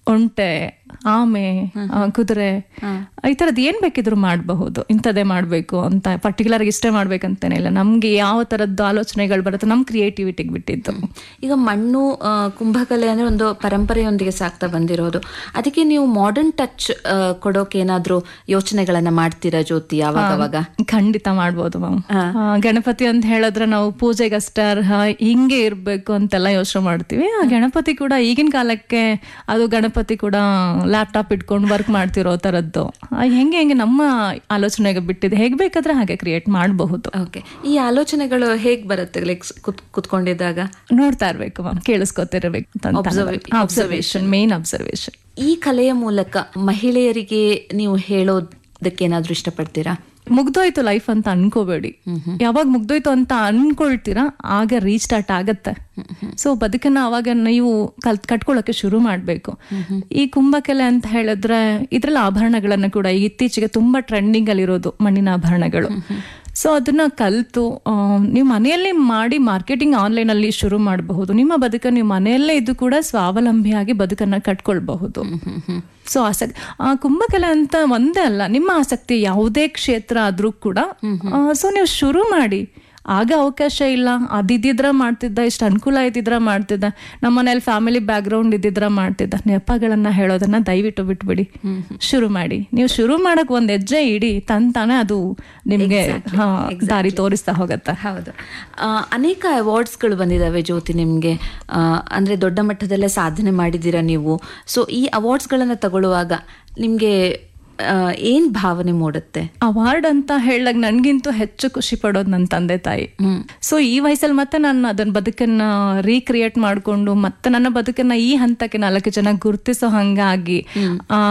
ಒಂಟೆ ಆಮೆ ಆ, ಕುದುರೆ ಈ ತರದ್ ಏನ್ ಬೇಕಿದ್ರು ಮಾಡಬಹುದು ಇಂಥದ್ದೇ ಮಾಡ್ಬೇಕು ಅಂತ ಪರ್ಟಿಕ್ಯುಲರ್ ಇಷ್ಟೇ ಮಾಡ್ಬೇಕಂತೇನೆ ಇಲ್ಲ ನಮ್ಗೆ ಯಾವ ತರದ್ದು ಆಲೋಚನೆಗಳು ಬರುತ್ತೆ ನಮ್ ಕ್ರಿಯೇಟಿವಿಟಿಗೆ ಬಿಟ್ಟಿದ್ದು ಈಗ ಮಣ್ಣು ಆ, ಕುಂಭಕಲೆ ಅಂದ್ರೆ ಒಂದು ಪರಂಪರೆಯೊಂದಿಗೆ ಸಾಕ್ತಾ ಬಂದಿರೋದು ಅದಕ್ಕೆ ನೀವು ಮಾಡರ್ನ್ ಟಚ್ ಕೊಡೋಕೆ ಏನಾದ್ರೂ ಯೋಚನೆಗಳನ್ನ ಮಾಡ್ತೀರಾ ಜ್ಯೋತಿ ಯಾವಾಗ ಅವಾಗ ಖಂಡಿತ ಮಾಡ್ಬೋದು ಮ್ಯಾಮ್ ಗಣಪತಿ ಅಂತ ಹೇಳಿದ್ರೆ ನಾವು ಪೂಜೆಗಷ್ಟೇ ಅರ್ಹ ಹಿಂಗೆ ಇರ್ಬೇಕು ಅಂತೆಲ್ಲ ಯೋಚನೆ ಮಾಡ್ತೀವಿ ಆ ಗಣಪತಿ ಕೂಡ ಈಗಿನ ಕಾಲಕ್ಕೆ ಅದು ಗಣಪತಿ ಕೂಡ ಲ್ಯಾಪ್ಟಾಪ್ ಇಟ್ಕೊಂಡು ವರ್ಕ್ ಮಾಡ್ತಿರೋ ತರದ್ದು ಆ, ಹೆಂಗೆ ಹೆಂಗೆ ನಮ್ಮ ಆಲೋಚನೆಗೆ ಬಿಟ್ಟಿದೆ ಹೇಗ್ ಬೇಕಾದ್ರೆ ಹಾಗೆ ಕ್ರಿಯೇಟ್ ಮಾಡಬಹುದು ಓಕೆ ಈ ಆಲೋಚನೆಗಳು ಹೇಗ್ ಬರುತ್ತೆ ಲೈಕ್ ಕುತ್ಕೊಂಡಿದ್ದಾಗ ನೋಡ್ತಾ ಇರ್ಬೇಕು ಮ್ಯಾಮ್ ಕೇಳಿಸ್ಕೊತಿರ್ಬೇಕು ಅಬ್ಸರ್ವೇಷನ್ ಮೇನ್ ಅಬ್ಸರ್ವೇಷನ್ ಈ ಕಲೆಯ ಮೂಲಕ ಮಹಿಳೆಯರಿಗೆ ನೀವು ಹೇಳೋದಕ್ಕೆ ಏನಾದ್ರೂ ಇಷ್ಟಪಡ್ತೀರಾ ಮುಗ್ದೋಯ್ತು ಲೈಫ್ ಅಂತ ಅನ್ಕೋಬೇಡಿ ಯಾವಾಗ ಮುಗ್ದೋಯ್ತು ಅಂತ ಅನ್ಕೊಳ್ತೀರಾ ಆಗ ರೀಸ್ಟಾರ್ಟ್ ಆಗತ್ತೆ ಸೊ ಬದುಕನ್ನ ಅವಾಗ ನೀವು ಕಲ್ ಕಟ್ಕೊಳ್ಳೋಕೆ ಶುರು ಮಾಡ್ಬೇಕು ಈ ಕುಂಭಕೆಲೆ ಅಂತ ಹೇಳಿದ್ರೆ ಇದ್ರಲ್ಲಿ ಆಭರಣಗಳನ್ನ ಕೂಡ ಈಗ ಇತ್ತೀಚೆಗೆ ತುಂಬಾ ಟ್ರೆಂಡಿಂಗ್ ಅಲ್ಲಿರೋದು ಮಣ್ಣಿನ ಆಭರಣಗಳು ಸೊ ಅದನ್ನ ಕಲ್ತು ಆ, ನೀವು ಮನೆಯಲ್ಲೇ ಮಾಡಿ ಮಾರ್ಕೆಟಿಂಗ್ ಆನ್ಲೈನ್ ಅಲ್ಲಿ ಶುರು ಮಾಡಬಹುದು ನಿಮ್ಮ ಬದುಕನ್ನು ನೀವು ಮನೆಯಲ್ಲೇ ಇದ್ದು ಕೂಡ ಸ್ವಾವಲಂಬಿಯಾಗಿ ಬದುಕನ್ನ ಕಟ್ಕೊಳ್ಬಹುದು ಸೊ ಆಸಕ್ತಿ ಆ ಕುಂಭಕಲೆ ಅಂತ ಒಂದೇ ಅಲ್ಲ ನಿಮ್ಮ ಆಸಕ್ತಿ ಯಾವುದೇ ಕ್ಷೇತ್ರ ಆದ್ರೂ ಕೂಡ ಸೊ ನೀವು ಶುರು ಮಾಡಿ ಆಗ ಅವಕಾಶ ಇಲ್ಲ ಅದಿದ್ದಿದ್ರ ಮಾಡ್ತಿದ್ದ ಇಷ್ಟು ಅನುಕೂಲ ಇದ್ದಿದ್ರ ಮಾಡ್ತಿದ್ದ ನಮ್ಮ ಮನೇಲಿ ಫ್ಯಾಮಿಲಿ ಬ್ಯಾಕ್ ಗ್ರೌಂಡ್ ಇದ್ದಿದ್ರ ಮಾಡ್ತಿದ್ದ ನೆಪಗಳನ್ನ ಹೇಳೋದನ್ನ ದಯವಿಟ್ಟು ಬಿಟ್ಬಿಡಿ ಶುರು ಮಾಡಿ ನೀವು ಶುರು ಮಾಡಕ್ ಒಂದ್ ಹೆಜ್ಜೆ ಇಡಿ ತಂತಾನೆ ಅದು ನಿಮ್ಗೆ ಹಾ, ದಾರಿ ತೋರಿಸ್ತಾ ಹೋಗತ್ತೆ ಹೌದು ಆ, ಅನೇಕ ಅವಾರ್ಡ್ಸ್ಗಳು ಬಂದಿದ್ದಾವೆ ಜ್ಯೋತಿ ನಿಮಗೆ ಅಂದರೆ ದೊಡ್ಡ ಮಟ್ಟದಲ್ಲೇ ಸಾಧನೆ ಮಾಡಿದ್ದೀರಾ ನೀವು ಸೊ ಈ ಅವಾರ್ಡ್ಸ್ಗಳನ್ನು ತಗೊಳ್ಳುವಾಗ ನಿಮಗೆ ಏನು ಭಾವನೆ ಮೂಡುತ್ತೆ ಅವಾರ್ಡ್ ಅಂತ ಹೇಳಕ್ ನನ್ಗಿಂತೂ ಹೆಚ್ಚು ಖುಷಿ ಪಡೋದು ನನ್ನ ತಂದೆ ತಾಯಿ ಸೊ ಈ ವಯಸ್ಸಲ್ಲಿ ಮತ್ತೆ ನಾನು ಅದನ್ನ ಬದುಕನ್ನ ರೀಕ್ರಿಯೇಟ್ ಮಾಡ್ಕೊಂಡು ಮತ್ತೆ ನನ್ನ ಬದುಕನ್ನ ಈ ಹಂತಕ್ಕೆ ನಾಲ್ಕು ಜನ ಗುರ್ತಿಸೋ ಹಂಗಾಗಿ ಆ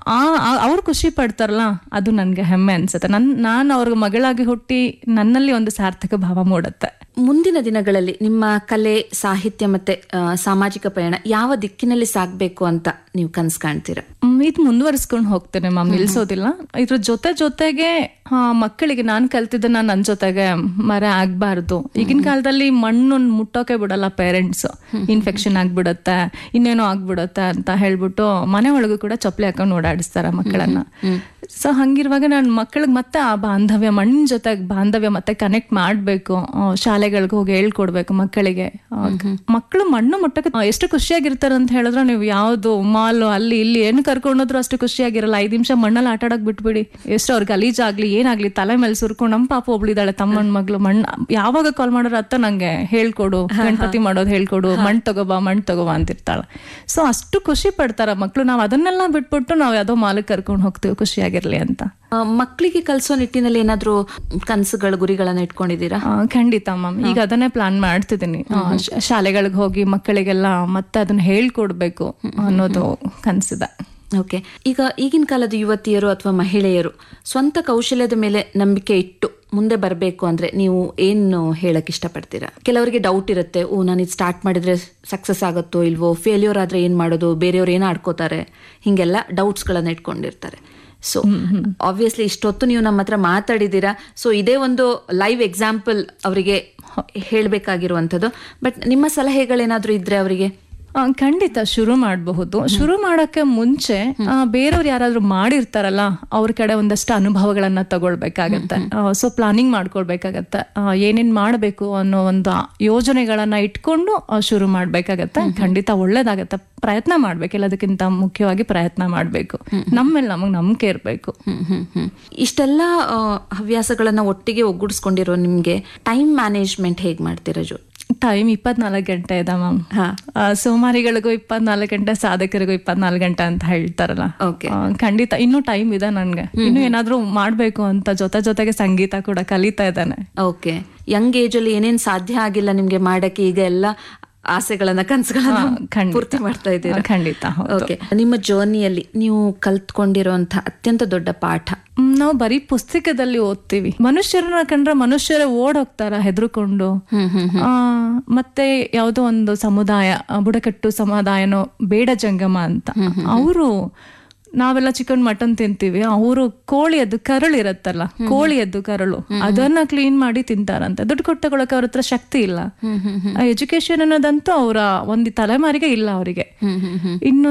ಅವ್ರು ಖುಷಿ ಪಡ್ತಾರಲ್ಲ ಅದು ನನ್ಗೆ ಹೆಮ್ಮೆ ಅನ್ಸುತ್ತೆ ನನ್ ನಾನು ಅವ್ರ ಮಗಳಾಗಿ ಹುಟ್ಟಿ ನನ್ನಲ್ಲಿ ಒಂದು ಸಾರ್ಥಕ ಭಾವ ಮೂಡುತ್ತೆ ಮುಂದಿನ ದಿನಗಳಲ್ಲಿ ನಿಮ್ಮ ಕಲೆ ಸಾಹಿತ್ಯ ಮತ್ತೆ ಆ, ಸಾಮಾಜಿಕ ಪಯಣ ಯಾವ ದಿಕ್ಕಿನಲ್ಲಿ ಸಾಗಬೇಕು ಅಂತ ನೀವು ಕನಸು ಕಾಣ್ತೀರಾ ಮ್, ಇದು ಮುಂದುವರಿಸ್ಕೊಂಡು ಹೋಗ್ತೇನೆ ಮ್ಯಾಮ್ ನಿಲ್ಸೋದಿಲ್ಲ ಇದ್ರ ಜೊತೆ ಜೊತೆಗೆ ಆ, ಮಕ್ಕಳಿಗೆ ನಾನ್ ಕಲ್ತಿದ್ದ ನಾನು ನನ್ನ ಜೊತೆಗೆ ಮರ ಆಗ್ಬಾರ್ದು ಈಗಿನ ಕಾಲದಲ್ಲಿ ಮಣ್ಣು ಮುಟ್ಟೋಕೆ ಬಿಡಲ್ಲ ಪೇರೆಂಟ್ಸ್ ಇನ್ಫೆಕ್ಷನ್ ಆಗ್ಬಿಡತ್ತೆ ಇನ್ನೇನೋ ಆಗ್ಬಿಡತ್ತೆ ಅಂತ ಹೇಳ್ಬಿಟ್ಟು ಮನೆ ಒಳಗೂ ಕೂಡ ಚಪ್ಪಲಿ ಹಾಕೊಂಡು ಓಡಾಡಿಸ್ತಾರ ಮಕ್ಕಳನ್ನ ಸೊ ಹಂಗಿರುವಾಗ ನಾನು ಮಕ್ಕಳಿಗೆ ಮತ್ತೆ ಆ ಬಾಂಧವ್ಯ ಮಣ್ಣಿನ ಜೊತೆ ಬಾಂಧವ್ಯ ಮತ್ತೆ ಕನೆಕ್ಟ್ ಮಾಡ್ಬೇಕು ಶಾಲೆಗಳಿಗೆ ಹೋಗಿ ಹೇಳ್ಕೊಡ್ಬೇಕು ಮಕ್ಕಳಿಗೆ ಮಕ್ಕಳು ಮಣ್ಣು ಮುಟ್ಟಕ್ಕೆ ಆ, ಎಷ್ಟು ಖುಷಿಯಾಗಿರ್ತಾರೆ ಅಂತ ಹೇಳಿದ್ರೆ ನೀವು ಯಾವ್ದು ಮಾಲ್ ಅಲ್ಲಿ ಇಲ್ಲಿ ಏನು ಕರ್ಕೊಂಡೋದ್ರು ಅಷ್ಟು ಖುಷಿಯಾಗಿರಲ್ಲ ಐದ್ ನಿಮಿಷ ಮಣ್ಣಲ್ಲಿ ಆಟ ಆಡಕ್ ಬಿಟ್ಬಿಡಿ ಎಷ್ಟು ಅವ್ರಿಗೆ ಗಲೀಜಾಗ್ಲಿ ಏನಾಗ್ಲಿ ತಲೆ ಮೇಲೆ ಸುರ್ಕೊಂಡು ನಮ್ಮ ಪಾಪ ಒಬ್ಳಿದಾಳೆ ತಮ್ಮನ ಮಗಳು ಮಣ್ಣು ಯಾವಾಗ ಕಾಲ್ ಮಾಡೋರು ಅತ್ತ ನಂಗೆ ಹೇಳ್ಕೊಡು ಗಣಪತಿ ಮಾಡೋದು ಹೇಳ್ಕೊಡು ಮಣ್ಣು ತಗೋಬಾ ಮಣ್ಣು ತಗೋಬಾ ಅಂತಿರ್ತಾಳೆ ಸೊ ಅಷ್ಟು ಖುಷಿ ಪಡ್ತಾರ ಮಕ್ಳು ನಾವ್ ಅದನ್ನೆಲ್ಲ ಬಿಟ್ಬಿಟ್ಟು ನಾವ್ ಯಾವ್ದೋ ಮಾಲಕ್ ಕರ್ಕೊಂಡು ಹೋಗ್ತೀವಿ ಖುಷಿಯಾಗಿರ್ಲಿ ಅಂತ ಆ, ಮಕ್ಕಳಿಗೆ ಕಲಿಸೋ ನಿಟ್ಟಿನಲ್ಲಿ ಏನಾದರೂ ಕನಸುಗಳು ಗುರಿಗಳನ್ನ ಇಟ್ಕೊಂಡಿದ್ದೀರಾ ಆ, ಖಂಡಿತ ಮ್ಯಾಮ್ ಈಗ ಅದನ್ನೇ ಪ್ಲಾನ್ ಮಾಡ್ತಿದ್ದೀನಿ ಆ, ಶ- ಶಾಲೆಗಳಿಗೆ ಹೋಗಿ ಮಕ್ಕಳಿಗೆಲ್ಲ ಮತ್ತೆ ಅದನ್ನ ಹೇಳ್ಕೊಡ್ಬೇಕು ಅನ್ನೋದು ಕನ್ಸಿದೆ ಓಕೆ ಈಗ ಈಗಿನ ಕಾಲದ ಯುವತಿಯರು ಅಥವಾ ಮಹಿಳೆಯರು ಸ್ವಂತ ಕೌಶಲ್ಯದ ಮೇಲೆ ನಂಬಿಕೆ ಇಟ್ಟು ಮುಂದೆ ಬರಬೇಕು ಅಂದ್ರೆ ನೀವು ಏನು ಹೇಳಕ್ ಇಷ್ಟಪಡ್ತೀರಾ ಕೆಲವರಿಗೆ ಡೌಟ್ ಇರುತ್ತೆ ಓ ನಾನು ಇದು ಸ್ಟಾರ್ಟ್ ಮಾಡಿದ್ರೆ ಸಕ್ಸಸ್ ಆಗುತ್ತೋ ಇಲ್ವೋ ಫೇಲ್ಯೂರ್ ಆದ್ರೆ ಏನ್ ಮಾಡೋದು ಬೇರೆಯವ್ರು ಏನು ಆಡ್ಕೋತಾರೆ ಹಿಂಗೆಲ್ಲ ಡೌಟ್ಸ್ಗಳನ್ನ ಇಟ್ಕೊಂಡಿರ್ತಾರೆ ಸೊ ಆಬ್ವಿಯಸ್ಲಿ ಇಷ್ಟೊತ್ತು ನೀವು ನಮ್ಮ ಹತ್ರ ಮಾತಾಡಿದ್ದೀರಾ ಸೊ ಇದೇ ಒಂದು ಲೈವ್ ಎಕ್ಸಾಂಪಲ್ ಅವರಿಗೆ ಹೇಳಬೇಕಾಗಿರುವಂಥದ್ದು ಬಟ್ ನಿಮ್ಮ ಸಲಹೆಗಳೇನಾದ್ರೂ ಇದ್ರೆ ಅವರಿಗೆ ಆ, ಖಂಡಿತ ಶುರು ಮಾಡಬಹುದು ಶುರು ಮಾಡಕ್ಕೆ ಮುಂಚೆ ಆ, ಬೇರೆಯವ್ರು ಯಾರಾದ್ರೂ ಮಾಡಿರ್ತಾರಲ್ಲ ಅವ್ರ ಕಡೆ ಒಂದಷ್ಟು ಅನುಭವಗಳನ್ನ ತಗೊಳ್ಬೇಕಾಗತ್ತೆ ಸೊ ಪ್ಲಾನಿಂಗ್ ಮಾಡ್ಕೊಳ್ಬೇಕಾಗತ್ತೆ ಆ, ಏನೇನ್ ಮಾಡ್ಬೇಕು ಅನ್ನೋ ಒಂದು ಆ ಯೋಜನೆಗಳನ್ನ ಇಟ್ಕೊಂಡು ಆ, ಶುರು ಮಾಡ್ಬೇಕಾಗತ್ತೆ ಖಂಡಿತ ಒಳ್ಳೇದಾಗತ್ತೆ ಪ್ರಯತ್ನ ಮಾಡ್ಬೇಕು ಎಲ್ಲದಕ್ಕಿಂತ ಮುಖ್ಯವಾಗಿ ಪ್ರಯತ್ನ ಮಾಡ್ಬೇಕು ನಮ್ಮೇಲೆ ನಮಗ್ ನಂಬಿಕೆ ಇರ್ಬೇಕು ಹ್ಮ್, ಹ್ಮ್, ಹ್ಮ್. ಇಷ್ಟೆಲ್ಲ ಆ, ಹವ್ಯಾಸಗಳನ್ನ ಒಟ್ಟಿಗೆ ಒಗ್ಗೂಡಿಸ್ಕೊಂಡಿರೋ ನಿಮ್ಗೆ ಟೈಮ್ ಮ್ಯಾನೇಜ್ಮೆಂಟ್ ಹೇಗ್ ಮಾಡ್ತೀರಾ ಜೋ ಟೈಮ್ ಇಪ್ಪತ್ನಾಲ್ಕು ಗಂಟೆ ಇದೆ ಮ್ಯಾಮ್ ಹಾ. ಸೋಮಾರಿಗಳಿಗೂ ಇಪ್ಪತ್ನಾಲ್ಕು ಗಂಟೆ ಸಾಧಕರಿಗೂ ಇಪ್ಪತ್ನಾಲ್ಕು ಗಂಟೆ ಅಂತ ಹೇಳ್ತಾರಲ್ಲ Okay. ಆ, ಖಂಡಿತ ಇನ್ನೂ ಟೈಮ್ ಇದೆ ನನ್ಗೆ ಇನ್ನು ಏನಾದ್ರೂ ಮಾಡ್ಬೇಕು ಅಂತ ಜೊತೆ ಜೊತೆಗೆ ಸಂಗೀತ ಕೂಡ ಕಲಿತಾ ಇದ್ದಾನೆ ಓಕೆ ಯಂಗ್ ಏಜ್ ಅಲ್ಲಿ ಏನೇನ್ ಸಾಧ್ಯ ಆಗಿಲ್ಲ ನಿಮ್ಗೆ ಮಾಡಕ್ಕೆ ಈಗ ಎಲ್ಲ ಆಸೆಗಳನ್ನ ಕನಸುಗಳನ್ನ ಹಾ, ಖಂಡಿತ. ಪೂರ್ತಿ ಮಾಡ್ತಾ ಇದ್ದೀರಾ ಹಾ, ಖಂಡಿತ, ಹೌದು. ಓಕೆ ನಿಮ್ಮ ಜರ್ನಿಯಲ್ಲಿ ನೀವು ಕಲ್ತ್ಕೊಂಡಿರುವಂತಹ ಅತ್ಯಂತ ದೊಡ್ಡ ಪಾಠ ಮ್, ನಾವು ಬರೀ ಪುಸ್ತಕದಲ್ಲಿ ಓದ್ತೀವಿ ಮನುಷ್ಯರನ್ನ ಕಂಡ್ರೆ ಮನುಷ್ಯರೇ ಓಡ್ ಹೋಗ್ತಾರ ಹೆದರ್ಕೊಂಡು ಆ, ಮತ್ತೆ ಯಾವುದೋ ಒಂದು ಸಮುದಾಯ ಆ, ಬುಡಕಟ್ಟು ಸಮುದಾಯನೋ ಬೇಡ ಜಂಗಮ ಅಂತ ಅವರು ನಾವೆಲ್ಲ ಚಿಕನ್ ಮಟನ್ ತಿಂತೀವಿ ಅವರು ಕೋಳಿಯದ್ದು ಕರಳು ಇರತ್ತಲ್ಲ ಕೋಳಿಯದ್ದು ಕರಳು ಅದನ್ನ ಕ್ಲೀನ್ ಮಾಡಿ ತಿಂತಾರಂತೆ ದುಡ್ಡು ಕೊಟ್ಟು ತಗೊಳಕ್ಕೆ ಅವ್ರ ಹತ್ರ ಶಕ್ತಿ ಇಲ್ಲ ಎಜುಕೇಶನ್ ಅನ್ನೋದಂತೂ ಅವರ ಒಂದು ತಲೆಮಾರಿಗೆ ಇಲ್ಲ ಅವರಿಗೆ ಇನ್ನು